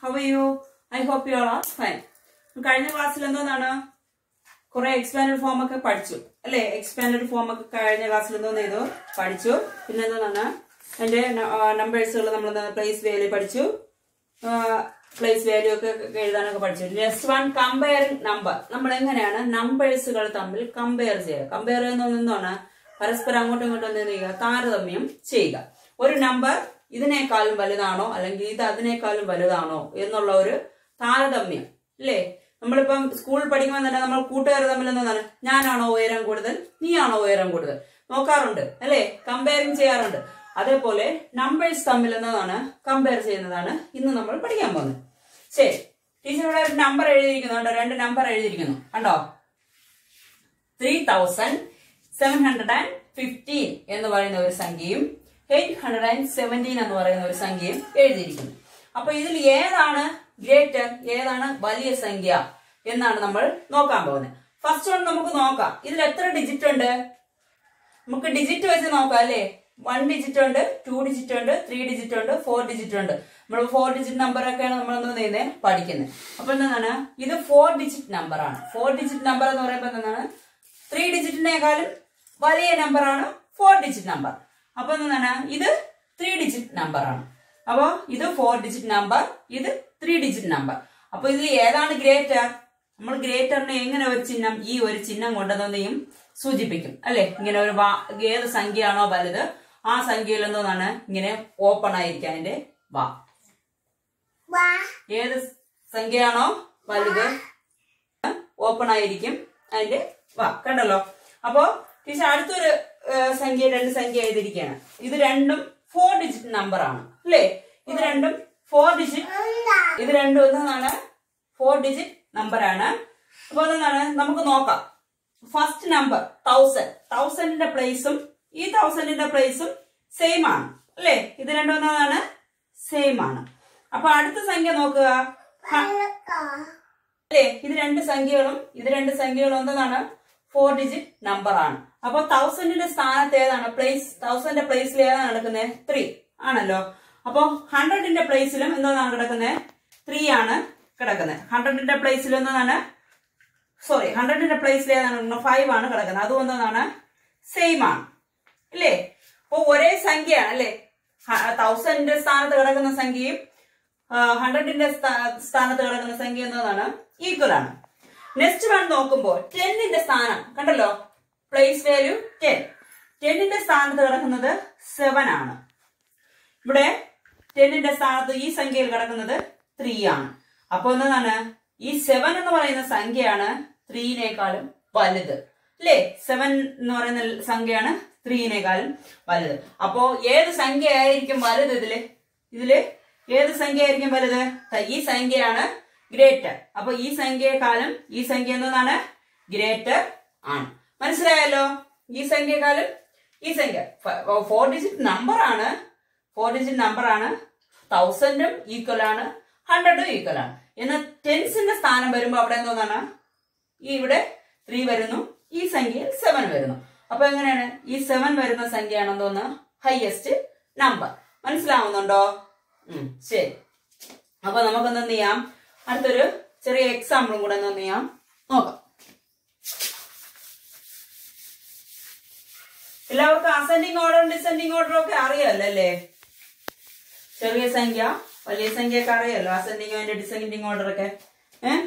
How you I hope you are fine കഴിഞ്ഞ ക്ലാസ്സിൽ എന്തോന്നാണ് കുറെ എക്സ്പാൻഡഡ് ഫോം ഒക്കെ പഠിച്ചു അല്ലെ എക്സ്പാൻഡഡ് ഫോം ഒക്കെ കഴിഞ്ഞ ക്ലാസ്സിൽ എന്തോന്ന് ചെയ്തു പഠിച്ചു പിന്നെ എന്തോന്നാണ് അതിന്റെ നമ്പേഴ്സുകൾ നമ്മൾ പ്ലേസ് വാല്യൂ പഠിച്ചു പ്ലേസ് വാല്യൂ ഒക്കെ എഴുതാനൊക്കെ പഠിച്ചു നെക്സ്റ്റ് വൺ കമ്പയറിംഗ് നമ്പർ നമ്മൾ എങ്ങനെയാണ് നമ്പേഴ്സുകൾ തമ്മിൽ കമ്പയർ ചെയ്യുക കമ്പയർ ചെയ്യുന്നതാണ് പരസ്പരം അങ്ങോട്ടും ഇങ്ങോട്ടും എന്ത് ചെയ്യുക താരതമ്യം ചെയ്യുക ഒരു നമ്പർ ഇതിനേക്കാളും വലുതാണോ അല്ലെങ്കിൽ ഇത് അതിനേക്കാളും വലുതാണോ എന്നുള്ള ഒരു താരതമ്യം അല്ലേ നമ്മളിപ്പം സ്കൂളിൽ പഠിക്കുമ്പോൾ തന്നെ നമ്മൾ കൂട്ടുകാർ തമ്മിൽ എന്താണ് ഞാനാണോ ഉയരം കൂടുതൽ നീയാണോ ഉയരം കൂടുതൽ നോക്കാറുണ്ട് അല്ലേ കമ്പയറിങ് ചെയ്യാറുണ്ട് അതേപോലെ നമ്പേഴ്സ് തമ്മിൽ എന്നതാണ് കമ്പയർ ചെയ്യുന്നതാണ് ഇന്ന് നമ്മൾ പഠിക്കാൻ പോകുന്നത് ശരി ടീച്ചർ ഇവിടെ ഒരു നമ്പർ എഴുതിയിരിക്കുന്നുണ്ട് രണ്ട് നമ്പർ എഴുതിയിരിക്കുന്നു കണ്ടോ three thousand seven hundred and fifteen എന്ന് പറയുന്ന ഒരു സംഖ്യയും എയ്റ്റ് ഹൺഡ്രഡ് ആൻഡ് സെവൻറ്റീൻ എന്ന് പറയുന്ന ഒരു സംഖ്യയും എഴുതിയിരിക്കുന്നു അപ്പൊ ഇതിൽ ഏതാണ് ഗ്രേറ്റർ ഏതാണ് വലിയ സംഖ്യ എന്നാണ് നമ്മൾ നോക്കാൻ പോകുന്നത് ഫസ്റ്റ് വൺ നമുക്ക് നോക്കാം ഇതിൽ എത്ര ഡിജിറ്റ് ഉണ്ട് നമുക്ക് ഡിജിറ്റ് വെച്ച് നോക്കാം അല്ലേ വൺ ഡിജിറ്റ് ഉണ്ട് ടു ഡിജിറ്റ് ഉണ്ട് ത്രീ ഡിജിറ്റ് ഉണ്ട് ഫോർ ഡിജിറ്റ് ഉണ്ട് നമ്മൾ ഫോർ ഡിജിറ്റ് നമ്പർ ഒക്കെയാണ് നമ്മൾ എന്ത് ചെയ്യുന്നത് പഠിക്കുന്നത് അപ്പൊ എന്താണ് ഇത് ഫോർ ഡിജിറ്റ് നമ്പർ ആണ് ഫോർ ഡിജിറ്റ് നമ്പർ എന്ന് പറയുമ്പോൾ എന്താണ് ത്രീ ഡിജിറ്റിനേക്കാളും വലിയ നമ്പർ ആണ് ഫോർ ഡിജിറ്റ് നമ്പർ അപ്പൊ എന്താണ് ഇത് ത്രീ ഡിജിറ്റ് നമ്പർ ആണ് അപ്പോ ഇത് ഫോർ ഡിജിറ്റ് നമ്പർ ഇത് ത്രീ ഡിജിറ്റ് നമ്പർ അപ്പൊ ഇതിൽ ഏതാണ് ഗ്രേറ്റർ നമ്മൾ ഗ്രേറ്ററിനെ എങ്ങനെ ഒരു ചിഹ്നം ഈ ഒരു ചിഹ്നം കൊണ്ടുവന്നെയും സൂചിപ്പിക്കും അല്ലെ ഇങ്ങനെ ഒരു വാ ഏത് സംഖ്യയാണോ വലുത് ആ സംഖ്യയിൽ എന്തോന്നാണ് ഇങ്ങനെ ഓപ്പൺ ആയിരിക്കും അതിന്റെ വാ ഏത് സംഖ്യയാണോ വലുത് ഓപ്പൺ ആയിരിക്കും അതിന്റെ വാ കണ്ടല്ലോ അപ്പോ ടീച്ചർ അടുത്തൊരു ഏഹ്, സംഖ്യ രണ്ട് സംഖ്യ എഴുതിയിരിക്കുകയാണ് ഇത് രണ്ടും ഫോർ ഡിജിറ്റ് നമ്പർ ആണ് അല്ലേ ഇത് രണ്ടും ഫോർ ഡിജിറ്റ് ഇത് രണ്ടും എന്താണ് ഫോർ ഡിജിറ്റ് നമ്പർ ആണ് അപ്പൊ എന്താണ് നമുക്ക് നോക്കാം ഫസ്റ്റ് നമ്പർ തൗസൻഡ് തൗസൻഡിന്റെ പ്ലേസും ഈ തൗസൻഡിന്റെ പ്ലേസും സെയിം ആണ് അല്ലേ ഇത് രണ്ടും എന്താണ് സെയിം ആണ് അപ്പൊ അടുത്ത സംഖ്യ നോക്കുക ഹ- അല്ലേ ഇത് രണ്ട് സംഖ്യകളും ഇത് രണ്ട് സംഖ്യകളും എന്താണ് ഫോർ ഡിജിറ്റ് നമ്പർ ആണ് അപ്പൊ തൗസൻഡിന്റെ സ്ഥാനത്ത് ഏതാണ് പ്ലേസ് തൗസൻഡിന്റെ പ്ലേസിൽ ഏതാണ് കിടക്കുന്നത് ത്രീ ആണല്ലോ അപ്പൊ ഹൺഡ്രഡിന്റെ പ്ലേസിലും എന്താണ് കിടക്കുന്നത് ത്രീ ആണ് കിടക്കുന്നത് ഹൺഡ്രഡിന്റെ പ്ലേസിൽ എന്താണ് സോറി ഹൺഡ്രഡിന്റെ പ്ലേസിൽ ഏതാണ് ഫൈവ് ആണ് കിടക്കുന്നത് അതും എന്താണ് സെയിം ആണ് അല്ലേ അപ്പൊ ഒരേ സംഖ്യയാണ് അല്ലേ തൗസൻഡിന്റെ സ്ഥാനത്ത് കിടക്കുന്ന സംഖ്യയും ഹൺഡ്രഡിന്റെ സ്ഥാനത്ത് കിടക്കുന്ന സംഖ്യ എന്നതാണ് ഈക്വൽ ആണ് നെക്സ്റ്റ് വൺ നോക്കുമ്പോൾ ടെന്നിന്റെ സ്ഥാനം കണ്ടല്ലോ പ്ലേസ് വാല്യൂ ടെൻ ടെന്നിന്റെ സ്ഥാനത്ത് കിടക്കുന്നത് സെവൻ ആണ് ഇവിടെ ടെന്നിന്റെ സ്ഥാനത്ത് ഈ സംഖ്യയിൽ കിടക്കുന്നത് ത്രീ ആണ് അപ്പൊ എന്താണ് ഈ സെവൻ എന്ന് പറയുന്ന സംഖ്യയാണ് ത്രീനേക്കാളും വലുത് അല്ലേ സെവൻ എന്ന് പറയുന്ന സംഖ്യയാണ് ത്രീനേക്കാളും വലുത് അപ്പോ ഏത് സംഖ്യ ആയിരിക്കും വലുത് ഇതില് ഇതില് ഏത് സംഖ്യ ആയിരിക്കും വലുത് ദാ ഈ സംഖ്യയാണ് ഗ്രേറ്റർ അപ്പൊ ഈ സംഖ്യയെക്കാളും ഈ സംഖ്യ എന്നതാണ് ഗ്രേറ്റർ ആണ് മനസ്സിലായല്ലോ ഈ സംഖ്യയെക്കാളും ഈ സംഖ്യ ഫോർ ഡിജിറ്റ് നമ്പർ ആണ് ഫോർ ഡിജിറ്റ് നമ്പർ ആണ് തൗസൻഡും ഈക്വൽ ആണ് ഹൺഡ്രഡും ഈക്വൽ ആണ് എന്നാൽ ടെൻസിന്റെ സ്ഥാനം വരുമ്പോൾ അവിടെ എന്തോന്നാണ് ഈ ഇവിടെ ത്രീ വരുന്നു ഈ സംഖ്യയിൽ സെവൻ വരുന്നു അപ്പൊ എങ്ങനെയാണ് ഈ സെവൻ വരുന്ന സംഖ്യയാണ് എന്തോന്ന് ഹയസ്റ്റ് നമ്പർ മനസ്സിലാവുന്നുണ്ടോ ഉം, ശരി അപ്പൊ നമുക്കൊന്ന് എന്ത് ചെയ്യാം അടുത്തൊരു ചെറിയ എക്സാമ്പിളും കൂടെ ഒന്ന് എന്ത് ചെയ്യാം നോക്കാം എല്ലാവർക്കും അസെൻഡിങ് ഓർഡറും ഡിസെൻഡിങ് ഓർഡറും ഒക്കെ അറിയാലോ അല്ലേ ചെറിയ സംഖ്യ വലിയ സംഖ്യ ഒക്കെ അറിയാലോ അസെൻഡിങ് അതിന്റെ ഡിസെൻഡിങ് ഓർഡർ ഒക്കെ ഏഹ്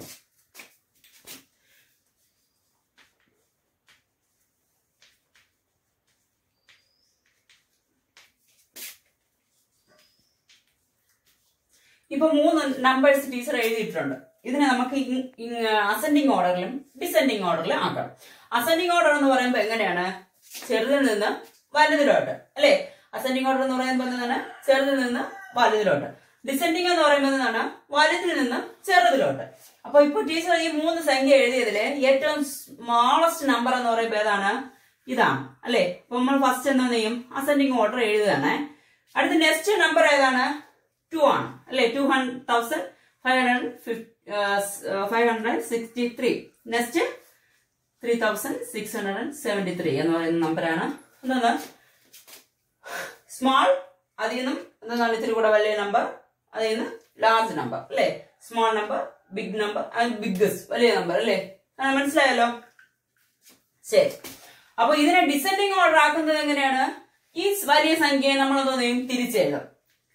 ഇപ്പൊ മൂന്ന് നമ്പേഴ്സ് ടീച്ചർ എഴുതിയിട്ടുണ്ട് ഇതിനെ നമുക്ക് അസെൻഡിങ് ഓർഡറിലും ഡിസെൻഡിങ് ഓർഡറിലും ആക്കണം അസെൻഡിങ് ഓർഡർ എന്ന് പറയുമ്പോൾ എങ്ങനെയാണ് ചെറുതിൽ നിന്ന് വലുതിലോട്ട് അല്ലെ അസെൻഡിങ് ഓർഡർ എന്ന് പറയുമ്പോൾ എന്താണ് ചെറുതിൽ നിന്ന് വലുതിലോട്ട് ഡിസെൻഡിങ് എന്ന് പറയുമ്പോൾ എന്താണ് വലുതിൽ നിന്ന് ചെറുതിലോട്ട് അപ്പൊ ഇപ്പൊ ടീച്ചർ ഈ മൂന്ന് സംഖ്യ എഴുതിയതില് ഏറ്റവും സ്മോളസ്റ്റ് നമ്പർ എന്ന് പറയുമ്പോൾ ഏതാണ് ഇതാണ് അല്ലെ അപ്പൊ നമ്മൾ ഫസ്റ്റ് എന്താ ചെയ്യും അസെൻഡിങ് ഓർഡർ എഴുതുകയാണ് അടുത്ത നെക്സ്റ്റ് നമ്പർ ഏതാണ് ടു ആണ് അല്ലെ two hundred thousand five hundred five hundred sixty three next three thousand six hundred seventy three എന്ന് പറയുന്ന നമ്പറാണ് എന്താണ് സ്മാൾ അതിൽ നിന്നും എന്താണ് ഇത്തിരി കൂടെ വലിയ നമ്പർ അതിൽ നിന്ന് ലാർജ് നമ്പർ അല്ലേ small number big number and biggest വലിയ നമ്പർ അല്ലേ ആ, മനസ്സിലായല്ലോ ശരി അപ്പൊ ഇതിനെ ഡിസെൻഡിങ് ഓർഡർ ആക്കുന്നത് എങ്ങനെയാണ് ഈ വലിയ സംഖ്യയെ നമ്മൾ എന്തോ ചെയ്യും തിരിച്ചെഴുതും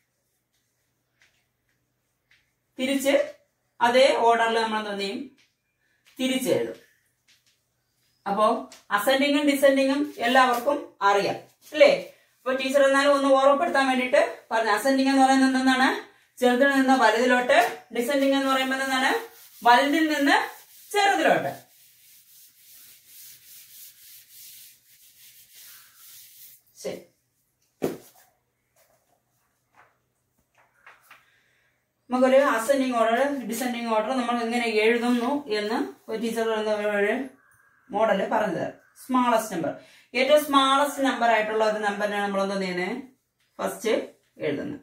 തിരിച്ച് അതേ ഓർഡറിൽ നമ്മൾ എന്തോ ചെയ്യും തിരിച്ചെഴുതും അപ്പോ അസെൻഡിങ്ങും ഡിസെൻഡിങ്ങും എല്ലാവർക്കും അറിയാം അല്ലേ അപ്പൊ ടീച്ചർ എന്നാലും ഒന്ന് ഓർമ്മപ്പെടുത്താൻ വേണ്ടിയിട്ട് പറഞ്ഞു അസെൻഡിങ് എന്ന് പറയുന്നത് എന്താണ് ചെറുതിൽ നിന്ന് വലുതിലോട്ട് ഡിസെൻഡിങ് എന്ന് പറയുമ്പോൾ എന്താണ് വലുതിൽ നിന്ന് ചെറുതിലോട്ട് ശരി നമുക്കൊരു അസെൻഡിങ് ഓർഡർ ഡിസെൻഡിങ് ഓർഡർ നമ്മൾ എങ്ങനെ എഴുതുന്നു എന്ന് ഒരു ടീച്ചർ ഒരു മോഡല് പറഞ്ഞു തരാം സ്മാളസ്റ്റ് നമ്പർ ഏറ്റവും സ്മാളസ്റ്റ് നമ്പർ ആയിട്ടുള്ള ഒരു നമ്പറിനെ നമ്മൾ എന്താ ചെയ്യുന്നത് ഫസ്റ്റ് എഴുതുന്നത്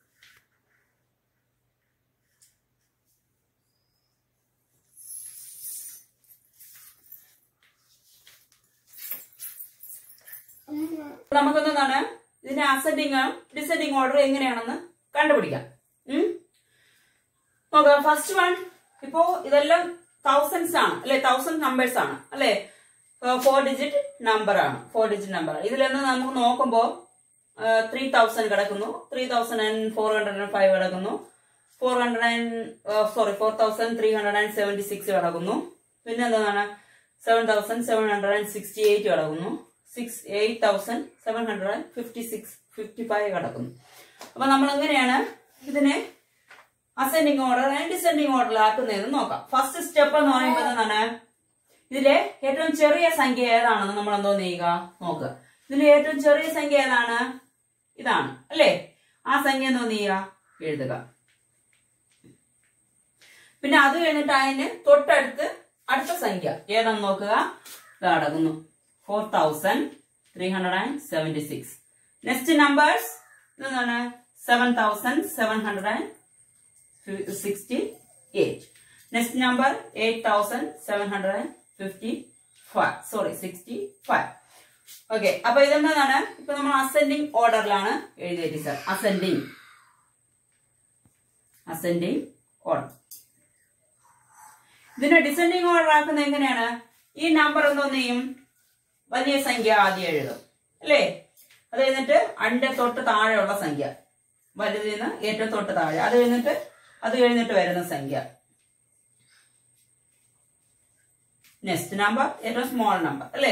നമുക്കെന്താണ് ഇതിന്റെ അസെൻഡിങ് ഡിസെൻഡിങ് ഓർഡർ എങ്ങനെയാണെന്ന് കണ്ടുപിടിക്കാം ഉം നോക്കാം ഫസ്റ്റ് വൺ ഇപ്പോ ഇതെല്ലാം തൗസൻഡ്സ് ആണ് അല്ലെ തൗസൻഡ് നമ്പേഴ്സ് ആണ് അല്ലെ ഫോർ ഡിജിറ്റ് നമ്പർ ആണ് ഫോർ ഡിജിറ്റ് നമ്പർ ഇതിലെന്ന് നമുക്ക് നോക്കുമ്പോ ത്രീ തൗസൻഡ് കിടക്കുന്നു three thousand and four hundred and five കിടക്കുന്നു four hundred and sorry four thousand three hundred and seventy six കിടക്കുന്നു പിന്നെ എന്താണ് seven thousand seven hundred and sixty eight കിടക്കുന്നു six eight thousand seven hundred and fifty six fifty five കിടക്കുന്നു അപ്പൊ നമ്മൾ എങ്ങനെയാണ് ഇതിനെ അസെൻഡിങ് ഓർഡർ ആൻഡ് ഡിസെൻഡിങ് ഓർഡറിൽ ആക്കുന്നതെന്ന് നോക്കാം ഫസ്റ്റ് സ്റ്റെപ്പ് എന്ന് പറയുമ്പോൾ എന്താണ് ഇതിലെ ഏറ്റവും ചെറിയ സംഖ്യ ഏതാണെന്ന് നമ്മൾ എന്തോ ചെയ്യുക നോക്കുക ഇതിലെ ഏറ്റവും ചെറിയ സംഖ്യ ഏതാണ് ഇതാണ് അല്ലേ ആ സംഖ്യ എന്തോ ചെയ്യുക എഴുതുക പിന്നെ അത് കഴിഞ്ഞിട്ട് അതിന് തൊട്ടടുത്ത് അടുത്ത സംഖ്യ ഏതാണെന്ന് നോക്കുക ഇത് അടങ്ങുന്നു four thousand three hundred and seventy six next numbers എന്താണ് seven thousand seven hundred and sixty eight next number eight thousand seven hundred and fifty five sorry sixty five okay അപ്പൊ ഇതെന്താണ് ഇപ്പൊ നമ്മൾ അസെൻഡിങ് ഓർഡറിലാണ് എഴുതിയത് സാർ അസെൻഡിങ് അസെൻഡിങ് ഓർഡർ ഇതിനെ descending order ആക്കുന്നത് എങ്ങനെയാണ് ഈ നമ്പർ എന്തോ ചെയ്യും വലിയ സംഖ്യ ആദ്യം എഴുതും അല്ലേ അത് കഴിഞ്ഞിട്ട് അന്റെ തൊട്ട് താഴെയുള്ള സംഖ്യ വലുതിൽ നിന്ന് ഏറ്റവും തൊട്ട് താഴെ അത് കഴിഞ്ഞിട്ട് അത് കഴിഞ്ഞിട്ട് വരുന്ന സംഖ്യ നെക്സ്റ്റ് നമ്പർ ഏറ്റവും സ്മോൾ നമ്പർ അല്ലേ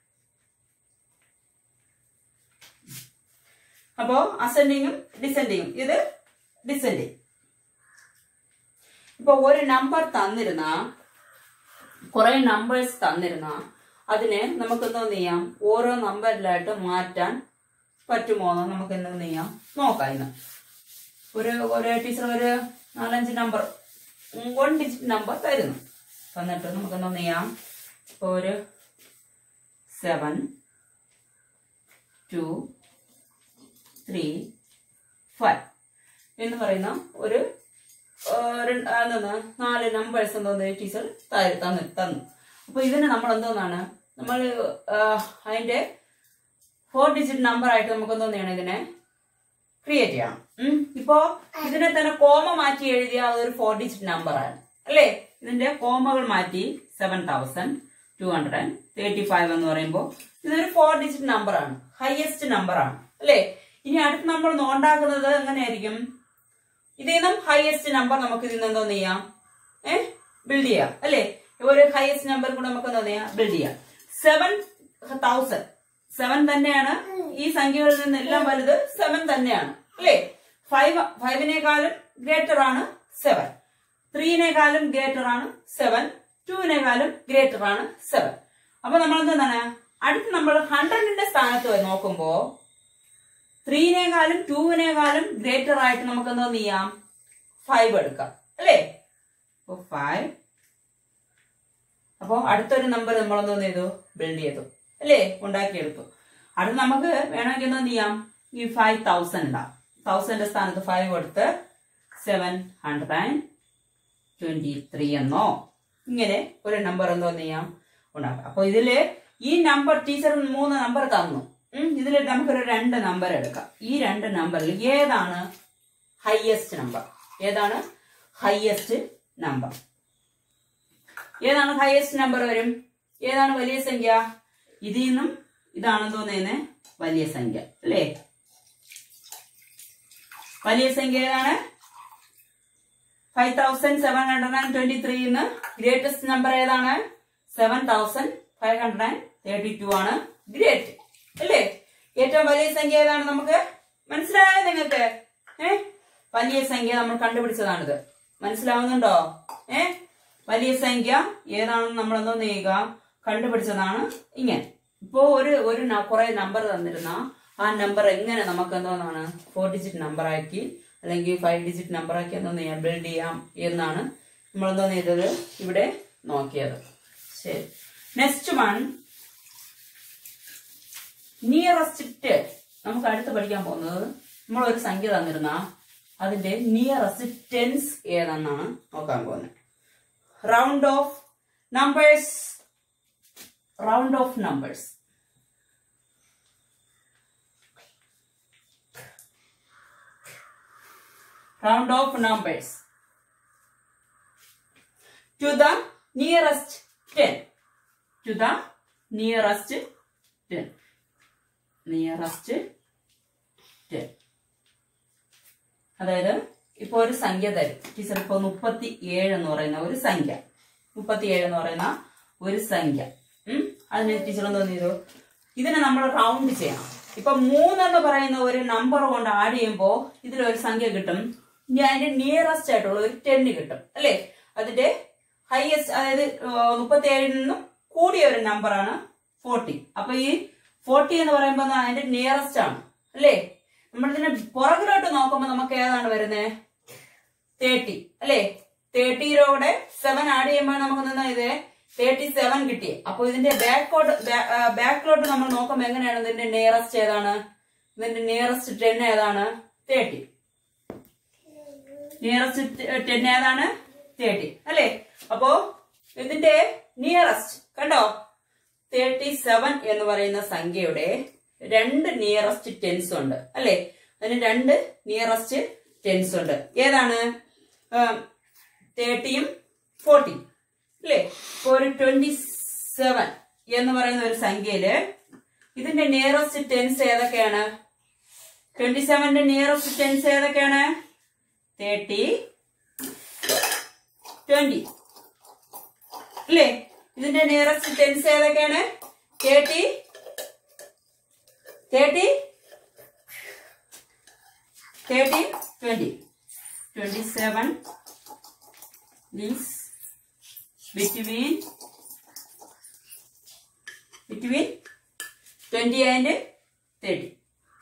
അപ്പോ അസെൻഡിങ്ങും ഡിസെൻഡിങ്ങും ഇത് ഡിസെൻഡിങ് ഇപ്പൊ ഒരു നമ്പർ തന്നിരുന്ന കുറെ നമ്പേഴ്സ് തന്നിരുന്ന അതിനെ നമുക്ക് എന്തോ ചെയ്യാം ഓരോ നമ്പറിലായിട്ട് മാറ്റാൻ പറ്റുമോ എന്ന് നമുക്ക് എന്ത് ചെയ്യാം നോക്കാം ഇന്ന് ഒരു ഒരു ടീച്ചർ ഒരു നാലഞ്ച് നമ്പർ വൺ ഡിജിറ്റ് നമ്പർ തരുന്നു തന്നിട്ട് നമുക്ക് എന്തോ ചെയ്യാം ഇപ്പൊ ഒരു സെവൻ ടു ത്രീ ഫൈവ് എന്ന് പറയുന്ന ഒരു ആ, രണ്ട്- ആ, എന്താണ് നാല് നമ്പേഴ്സ് എന്തോന്ന് ടീച്ചർ തരു- തന്നു തന്നു അപ്പൊ ഇതിന് നമ്മൾ എന്തോന്നാണ് നമ്മൾ ആ, അതിന്റെ ഫോർ ഡിജിറ്റ് നമ്പർ ആയിട്ട് നമുക്ക് എന്തോന്ന് ചെയ്യണം ഇതിനെ ക്രിയേറ്റ് ചെയ്യണം ഉം. ഇപ്പോ ഇതിനെ തന്നെ കോമ മാറ്റി എഴുതിയ അതൊരു ഫോർ ഡിജിറ്റ് നമ്പർ ആണ് അല്ലേ ഇതിന്റെ കോമകൾ മാറ്റി seven thousand two hundred and thirty five എന്ന് പറയുമ്പോൾ ഇതൊരു ഫോർ ഡിജിറ്റ് നമ്പർ ആണ് ഹയസ്റ്റ് നമ്പർ ആണ് അല്ലേ ഇനി അടുത്ത് നമ്മൾ ഉണ്ടാക്കുന്നത് എങ്ങനെയായിരിക്കും ഇതിൽ നിന്നും ഹയസ്റ്റ് നമ്പർ നമുക്ക് ഇതിൽ നിന്ന് എന്തോന്ന് ചെയ്യാം ഏ ബിൽഡ് ചെയ്യാം അല്ലേ ഒരു ഹയസ്റ്റ് നമ്പർ കൂടെ നമുക്ക് എന്തോന്ന് ചെയ്യാം ബിൽഡ് ചെയ്യാം സെവൻ തൗസൻഡ് സെവൻ തന്നെയാണ് ഈ സംഖ്യകളിൽ നിന്ന് എല്ലാം വലുത് സെവൻ തന്നെയാണ് അല്ലേ ഫൈവ് ഫൈവിനേക്കാളും ഗ്രേറ്റർ ആണ് സെവൻ ത്രീനേക്കാളും ഗ്രേറ്റർ ആണ് സെവൻ ടുവിനേക്കാളും ഗ്രേറ്റർ ആണ് സെവൻ അപ്പൊ നമ്മൾ എന്താണ് അടുത്ത് നമ്മൾ ഹൺഡ്രഡിന്റെ സ്ഥാനത്ത് പോയി നോക്കുമ്പോ ത്രീനേക്കാളും ടൂവിനേക്കാളും ഗ്രേറ്റർ ആയിട്ട് നമുക്ക് എന്തോ ചെയ്യാം ഫൈവ് എടുക്കാം അല്ലേ അപ്പൊ ഫൈവ് അപ്പൊ അടുത്തൊരു നമ്പർ നമ്മൾ എന്തോ ചെയ്തു ബിൽഡ് ചെയ്തു അല്ലേ ഉണ്ടാക്കിയെടുത്തു അടുത്ത് നമുക്ക് വേണമെങ്കിൽ എന്തോ ചെയ്യാം ഈ ഫൈവ് തൗസൻഡ് ഉണ്ടാവും തൗസൻഡിന്റെ സ്ഥാനത്ത് ഫൈവ് കൊടുത്ത് seven hundred and twenty three എന്നോ ഇങ്ങനെ ഒരു നമ്പർ എന്തോ ചെയ്യാം ഉണ്ടാക്കാം അപ്പൊ ഇതില് ഈ നമ്പർ ടീച്ചർ മൂന്ന് നമ്പർ തന്നു ഉം, ഇതിൽ നമുക്കൊരു രണ്ട് നമ്പർ എടുക്കാം ഈ രണ്ട് നമ്പറിൽ ഏതാണ് ഹയസ്റ്റ് നമ്പർ ഏതാണ് ഹയസ്റ്റ് നമ്പർ ഏതാണ് ഹയസ്റ്റ് നമ്പർ വരും ഏതാണ് വലിയ സംഖ്യ ഇതിൽ നിന്നും ഇതാണ് തോന്നുന്നത് വലിയ സംഖ്യ അല്ലേ വലിയ സംഖ്യ ഏതാണ് five thousand seven hundred and twenty ത്രീന്ന് ഗ്രേറ്റസ്റ്റ് നമ്പർ ഏതാണ് seven thousand five hundred and thirty two ആണ് ഗ്രേറ്റ് അല്ലേ ഏറ്റവും വലിയ സംഖ്യ ഏതാണ് നമുക്ക് മനസ്സിലായോ നിങ്ങൾക്ക് ഏ വലിയ സംഖ്യ നമ്മൾ കണ്ടുപിടിച്ചതാണിത് മനസ്സിലാവുന്നുണ്ടോ ഏ വലിയ സംഖ്യ ഏതാണെന്ന് നമ്മൾ എന്തോ ചെയ്യുക കണ്ടുപിടിച്ചതാണ് ഇങ്ങനെ ഇപ്പോ ഒരു ഒരു കുറെ നമ്പർ തന്നിരുന്ന ആ നമ്പർ എങ്ങനെ നമുക്ക് എന്തോന്നാണ് ഫോർ ഡിജിറ്റ് നമ്പർ ആക്കി അല്ലെങ്കിൽ ഫൈവ് ഡിജിറ്റ് നമ്പർ ആക്കി എന്തോന്ന് ചെയ്യാം ബിൽഡ് ചെയ്യാം എന്നാണ് നമ്മൾ എന്തോ ചെയ്തത് ഇവിടെ നോക്കിയത് ശരി നെക്സ്റ്റ് വൺ നിയറസ്റ്റ് നമുക്ക് അടുത്ത് പഠിക്കാൻ പോകുന്നത് നമ്മൾ ഒരു സംഖ്യ തന്നിരുന്ന അതിന്റെ നിയറസ്റ്റ് ടെൻസ് ഏതെന്നാണ് നോക്കാൻ പോകുന്നത് round off numbers round off numbers round of numbers to the nearest 10 to the nearest 10 nearest 10 അതായത് ഇപ്പൊ ഒരു സംഖ്യ തരും ടീച്ചർ ഇപ്പൊ മുപ്പത്തി ഏഴ് എന്ന് പറയുന്ന ഒരു സംഖ്യ മുപ്പത്തി ഏഴ് എന്ന് പറയുന്ന ഒരു സംഖ്യ ഉം അതിന് ടീച്ചർ എന്തോ ചെയ്തു ഇതിനെ നമ്മൾ റൗണ്ട് ചെയ്യണം ഇപ്പൊ മൂന്നെന്ന് പറയുന്ന ഒരു നമ്പർ കൊണ്ട് ആഡ് ചെയ്യുമ്പോൾ ഇതിലൊരു സംഖ്യ കിട്ടും ഇനി അതിന്റെ നിയറസ്റ്റ് ആയിട്ടുള്ള ഒരു ടെന്ന് കിട്ടും അല്ലേ അതിന്റെ ഹയസ്റ്റ് അതായത് മുപ്പത്തി ഏഴിൽ നിന്നും കൂടിയ ഒരു നമ്പറാണ് ഫോർട്ടി അപ്പൊ ഈ ഫോർട്ടി എന്ന് പറയുമ്പോൾ അതിന്റെ നിയറസ്റ്റ് ആണ് അല്ലേ നമ്മൾ ഇതിനെ പുറകിലോട്ട് നോക്കുമ്പോൾ നമുക്ക് ഏതാണ് വരുന്നത് തേർട്ടി അല്ലേ തേർട്ടിയിലൂടെ സെവൻ ആഡ് ചെയ്യുമ്പോൾ നമുക്ക് നിന്ന് ഇത് തേർട്ടി സെവൻ കിട്ടി അപ്പൊ ഇതിന്റെ ബാക്കോട്ട് ബാക്കിലോട്ട് നമ്മൾ നോക്കുമ്പോൾ എങ്ങനെയാണ് ഇതിന്റെ നിയറസ്റ്റ് ഏതാണ് ഇതിന്റെ നിയറസ്റ്റ് ടെൻ ഏതാണ് തേർട്ടി നിയറസ്റ്റ് ടെൻ ഏതാണ് തേർട്ടി അല്ലേ അപ്പോ ഇതിന്റെ നിയറസ്റ്റ് കണ്ടോ തേർട്ടി സെവൻ എന്ന് പറയുന്ന സംഖ്യയുടെ രണ്ട് നിയറസ്റ്റ് ടെൻസ് ഉണ്ട് അല്ലെ അതിന് രണ്ട് നിയറസ്റ്റ് ടെൻസ് ഉണ്ട് ഏതാണ് തേർട്ടിയും ഫോർട്ടിയും അല്ലേ ഇപ്പൊ ഒരു ട്വന്റി സെവൻ എന്ന് പറയുന്ന ഒരു സംഖ്യയില് ഇതിന്റെ നിയറസ്റ്റ് ടെൻസ് ഏതൊക്കെയാണ് ട്വന്റി സെവന്റെ നിയറസ്റ്റ് ടെൻസ് ഏതൊക്കെയാണ് തേർട്ടി ട്വന്റി അല്ലേ ഇതിന്റെ നിയറസ്റ്റ് ടെൻസ് ഏതൊക്കെയാണ് thirty thirty thirty twenty twenty seven means between between twenty and thirty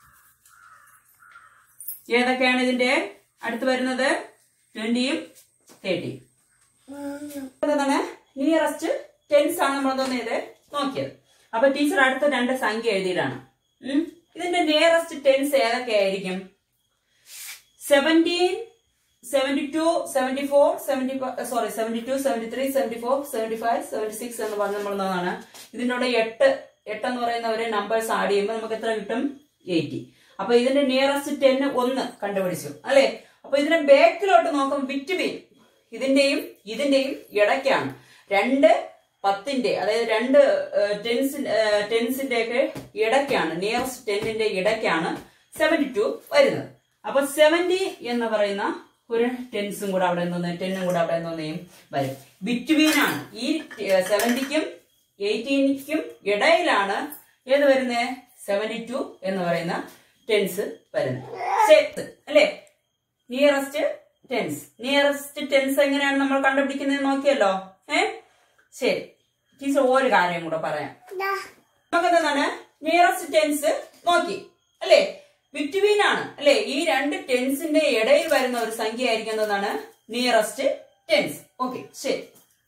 ഏതൊക്കെയാണ് ഇതിന്റെ അടുത്ത് വരുന്നത് ട്വന്റിയും തേർട്ടിയും എന്താണ് നിയറസ്റ്റ് ടെൻസ് ആണ് നമ്മൾ എന്തോന്ന് ചെയ്ത് നോക്കിയത് അപ്പൊ ടീച്ചർ അടുത്ത രണ്ട് സംഖ്യ എഴുതിയിട്ടാണ് ഉം. ഇതിന്റെ നിയറസ്റ്റ് ടെൻസ് ഏതൊക്കെ ആയിരിക്കും seventeen seventy two seventy four seventy sorry seventy two seventy three seventy four seventy five seventy six എന്ന് പറഞ്ഞ് നമ്മൾ എന്താണ് ഇതിനോട് എട്ട് എട്ട് എന്ന് പറയുന്ന ഒരു നമ്പേഴ്സ് ആഡ് ചെയ്യുമ്പോൾ നമുക്ക് എത്ര കിട്ടും എയ്റ്റി അപ്പൊ ഇതിന്റെ നിയറസ്റ്റ് ടെൻ ഒന്ന് കണ്ടുപിടിച്ചു അല്ലെ അപ്പൊ ഇതിന്റെ ബാക്കിലോട്ട് നോക്കുമ്പോൾ ബിറ്റ്വീൻ ഇതിന്റെയും ഇതിന്റെയും ഇടയ്ക്കാണ് രണ്ട് പത്തിന്റെ അതായത് രണ്ട് ടെൻസ് ടെൻസിന്റെ ഒക്കെ ഇടയ്ക്കാണ് നിയറസ്റ്റ് ടെന്നിന്റെ ഇടയ്ക്കാണ് സെവന്റി ടു വരുന്നത് അപ്പൊ സെവന്റി എന്ന് പറയുന്ന ഒരു ടെൻസും കൂടെ അവിടെ എന്തോന്ന് ടെന്നും കൂടെ അവിടെ എന്തോന്ന് ചെയ്യും വരും ബിറ്റ്വീൻ ആണ് ഈ സെവന്റിക്കും എയ്റ്റീനിക്കും ഇടയിലാണ് ഏത് വരുന്നത് സെവന്റി ടു എന്ന് പറയുന്ന ടെൻസ് വരുന്നത് അല്ലേ നിയറസ്റ്റ് ടെൻസ് നിയറസ്റ്റ് ടെൻസ് എങ്ങനെയാണ് നമ്മൾ കണ്ടുപിടിക്കുന്നത് നോക്കിയല്ലോ ഏ ശരി ടീച്ചർ ഒരു കാര്യം കൂടെ പറയാം നമുക്ക് എന്താണ് നിയറസ്റ്റ് ടെൻസ് നോക്കി അല്ലേ ബിറ്റ്വീൻ ആണ് അല്ലെ ഈ രണ്ട് ടെൻസിന്റെ ഇടയിൽ വരുന്ന ഒരു സംഖ്യ ആയിരിക്കും എന്താണ് നിയറസ്റ്റ് ടെൻസ് ഓക്കെ ശരി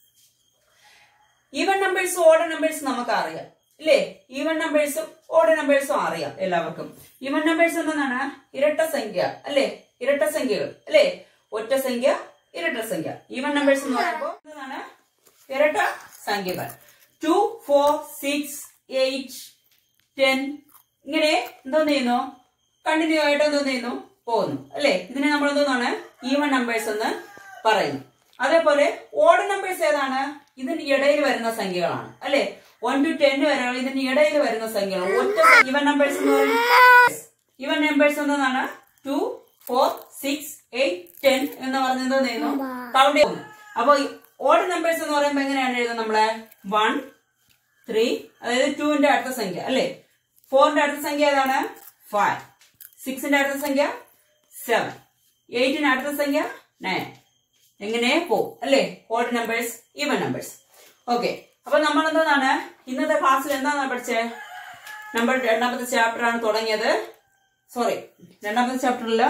ഈവൻ നമ്പേഴ്സും ഓഡ് നമ്പേഴ്സും നമുക്ക് അറിയാം ഇല്ലേ ഈവൻ നമ്പേഴ്സും ഓഡ് നമ്പേഴ്സും അറിയാം എല്ലാവർക്കും ഈവൻ നമ്പേഴ്സ് എന്താണ് ഇരട്ട സംഖ്യ അല്ലെ ഇരട്ട സംഖ്യകൾ അല്ലെ ഒറ്റ സംഖ്യ ഇരട്ട സംഖ്യ ഈവൻ നമ്പേഴ്സ് എന്ന് പറയുമ്പോൾ എന്താണ് ഇരട്ട സംഖ്യകൾ two four six eight ten ഇങ്ങനെ എന്തോന്ന് ചെയ്യുന്നു കണ്ടിന്യൂ ആയിട്ട് എന്തോന്ന് ചെയ്യുന്നു പോകുന്നു അല്ലേ ഇതിനെ നമ്മൾ എന്തോന്നാണ് ഈവൻ നമ്പേഴ്സ് എന്ന് പറയുന്നു അതേപോലെ ഓഡ് നമ്പേഴ്സ് ഏതാണ് ഇതിന്റെ ഇടയിൽ വരുന്ന സംഖ്യകളാണ് അല്ലെ വൺ ടു ടെൻ വരെ ഇതിന്റെ ഇടയിൽ വരുന്ന സംഖ്യകൾ ഒറ്റ ഈവൻ നമ്പേഴ്സ് എന്ന് പറയുന്നത് ഈവൻ നമ്പേഴ്സ് എന്താണ് two four six eight ten എന്ന് പറഞ്ഞത് എന്ത് ചെയ്യുന്നു കൗണ്ട് ചെയ്യുന്നു അപ്പൊ ഓഡ് നമ്പേഴ്സ് എന്ന് പറയുമ്പോൾ എങ്ങനെയാണ് എഴുതുന്നത് നമ്മളെ വൺ ത്രീ അതായത് ടുവിന്റെ അടുത്ത സംഖ്യ അല്ലെ ഫോറിന്റെ അടുത്ത സംഖ്യ ഏതാണ് ഫൈവ് സിക്സിന്റെ അടുത്ത സംഖ്യ സെവൻ എയ്റ്റിന്റെ അടുത്ത സംഖ്യ നയൻ എങ്ങനെ പോവും അല്ലേ odd numbers even numbers okay അപ്പൊ നമ്മൾ എന്താണ് ഇന്നത്തെ ക്ലാസ്സിൽ എന്താണ് പഠിച്ചേ നമ്പർ രണ്ടാമത്തെ ചാപ്റ്റർ ആണ് തുടങ്ങിയത് സോറി രണ്ടാമത്തെ ചാപ്റ്ററിൽ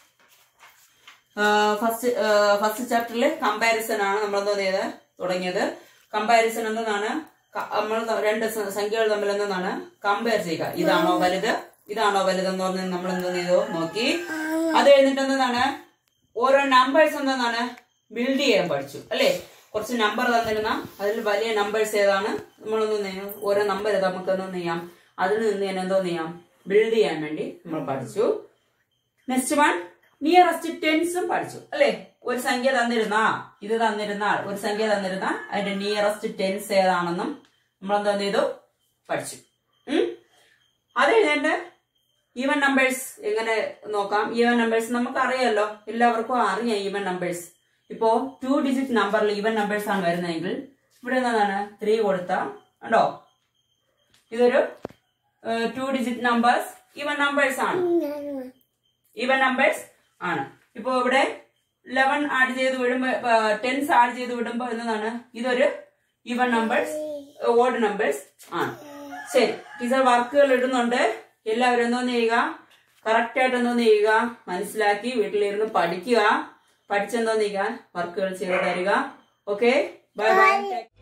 ഫസ്റ്റ് ഫസ്റ്റ് ചാപ്റ്ററിൽ കമ്പാരിസൺ ആണ് നമ്മൾ എന്താ ചെയ്ത് തുടങ്ങിയത് കമ്പാരിസൺ എന്താണ് ക- നമ്മൾ ത- രണ്ട് സ- സംഖ്യകൾ തമ്മിൽ എന്താണ് കമ്പയർ ചെയ്യുക ഇതാണോ വലുത് ഇതാണോ വലുത് എന്ന് പറഞ്ഞ് നമ്മൾ എന്ത് ചെയ്തു നോക്കി അത് കഴിഞ്ഞിട്ട് എന്താണ് ഓരോ നമ്പേഴ്സ് എന്താണ് ബിൽഡ് ചെയ്യാൻ പഠിച്ചു അല്ലേ കുറച്ച് നമ്പർ തന്നിരുന്ന അതിൽ വലിയ നമ്പേഴ്സ് ഏതാണ് നമ്മളൊന്ന് നെയ്യാം ഓരോ നമ്പർ നമുക്ക് ഒന്ന് ചെയ്യാം അതിൽ നിന്ന് തന്നെ എന്തോ ചെയ്യാം ബിൽഡ് ചെയ്യാൻ വേണ്ടി നമ്മൾ പഠിച്ചു നെക്സ്റ്റ് വൺ നിയറസ്റ്റ് ടെൻസും പഠിച്ചു അല്ലെ ഒരു സംഖ്യ തന്നിരുന്ന ഇത് തന്നിരുന്നാൽ ഒരു സംഖ്യ തന്നിരുന്ന അതിന്റെ നിയറസ്റ്റ് ടെൻസ് ഏതാണെന്നും നമ്മൾ എന്താ ചെയ്തു പഠിച്ചു ഉം? അത് കഴിഞ്ഞിട്ട് ഈവൻ നമ്പേഴ്സ് എങ്ങനെ നോക്കാം ഈവൻ നമ്പേഴ്സ് നമുക്ക് അറിയാലോ എല്ലാവർക്കും അറിയാം ഈവൻ നമ്പേഴ്സ് ഇപ്പോ ടു ഡിജിറ്റ് നമ്പറിൽ ഈവൻ നമ്പേഴ്സ് ആണ് വരുന്നതെങ്കിൽ ഇവിടെ എന്താണ് ത്രീ കൊടുത്ത ഉണ്ടോ ഇതൊരു two digit numbers even numbers ആണ് ഈവൻ നമ്പേഴ്സ് ആണ് ഇപ്പോ ഇവിടെ ലെവൻ ആഡ് ചെയ്ത് വിടുമ്പോ ടെൻസ് ആഡ് ചെയ്ത് വിടുമ്പോ എന്നതാണ് ഇതൊരു ഈവൻ നമ്പേഴ്സ് ഓഡ് നമ്പേഴ്സ് ആണ് ശരി ടീച്ചർ വർക്കുകൾ ഇടുന്നുണ്ട് എല്ലാവരും എന്തോന്ന് ചെയ്യുക കറക്റ്റ് ആയിട്ട് എന്തോന്ന് ചെയ്യുക മനസ്സിലാക്കി വീട്ടിലിരുന്ന് പഠിക്കുക പഠിച്ചെന്തോന്ന് ചെയ്യുക വർക്കുകൾ ചെയ്ത് തരിക ഓക്കെ ബൈ ബൈ